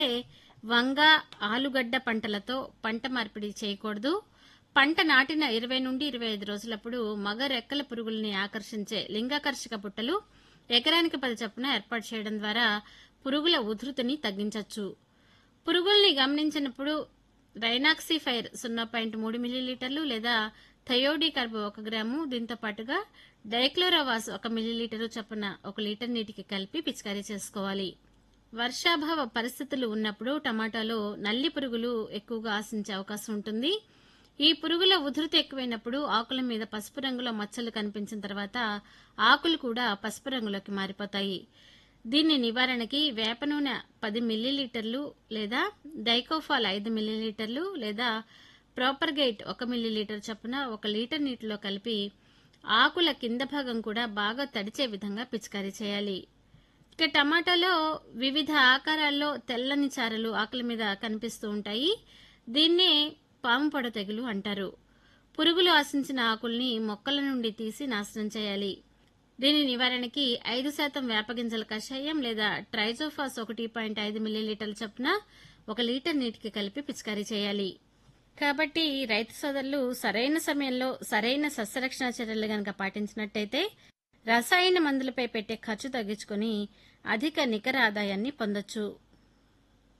వంగ ఆలుగడ్డ పంటలతో పంట మార్పిడి చేయకూడదు పంట నాటిన ఇరవై నుండి ఇరవై ఐదు రోజులప్పుడు మగ రెక్కల పురుగుల్ని ఆకర్షించే లింగాకర్షక బుట్టలు ఎకరానికి పది చొప్పున ఏర్పాటు చేయడం ద్వారా పురుగుల ఉధృతిని తగ్గించవచ్చు పురుగుల్ని గమనించినప్పుడు రైనాక్సిఫైర్ సున్నా పాయింట్ మూడు మిల్లీలీటర్లు లేదా థయోడి కార్బో ఒక గ్రాము దీంతో పాటుగా డైక్లోరోవాస్ ఒక మిల్లీలీటరు చొప్పున ఒక లీటర్ నీటికి కలిపి పిచికారీ చేసుకోవాలి వర్షాభావ పరిస్థితులు ఉన్నప్పుడు టమాటాలో నల్లి పురుగులు ఎక్కువగా ఆశించే అవకాశం ఉంటుంది ఈ పురుగుల ఉధృతి ఎక్కువైనప్పుడు ఆకుల మీద పసుపు రంగులో మచ్చలు కనిపించిన తర్వాత ఆకులు కూడా పసుపు రంగులోకి మారిపోతాయి దీని నివారణకి వేప నూనె పది మిల్లీలీటర్లు లేదా డైకోఫాల్ ఐదు మిల్లీలీటర్లు లేదా ప్రోపర్గైట్ ఒక మిల్లీలీటర్ చొప్పున ఒక లీటర్ నీటిలో కలిపి ఆకుల కింద భాగం కూడా బాగా తడిచే విధంగా పిచికారీ చేయాలి ఇక టమాటాలో వివిధ ఆకారాల్లో తెల్లని చారలు ఆకుల మీద కనిపిస్తూ ఉంటాయి దీన్నే పాము పొడ తెగులు అంటారు పురుగులు ఆశించిన ఆకుల్ని మొక్కల నుండి తీసి నాశనం చేయాలి దీని నివారణకి ఐదు శాతం వేపగింజల కషాయం లేదా ట్రైజోఫాస్ ఒకటి పాయింట్ ఐదు మిల్లీలీటర్ల చొప్పున ఒక లీటర్ నీటికి కలిపి పిచికారీ చేయాలి కాబట్టి రైతు సోదరులు సరైన సమయంలో సరైన సస్యరక్షణ చర్యలు గనక పాటించినట్టయితే రసాయన మందులపై పెట్టే ఖర్చు తగ్గించుకొని అధిక నికర ఆదాయాన్ని పొందొచ్చు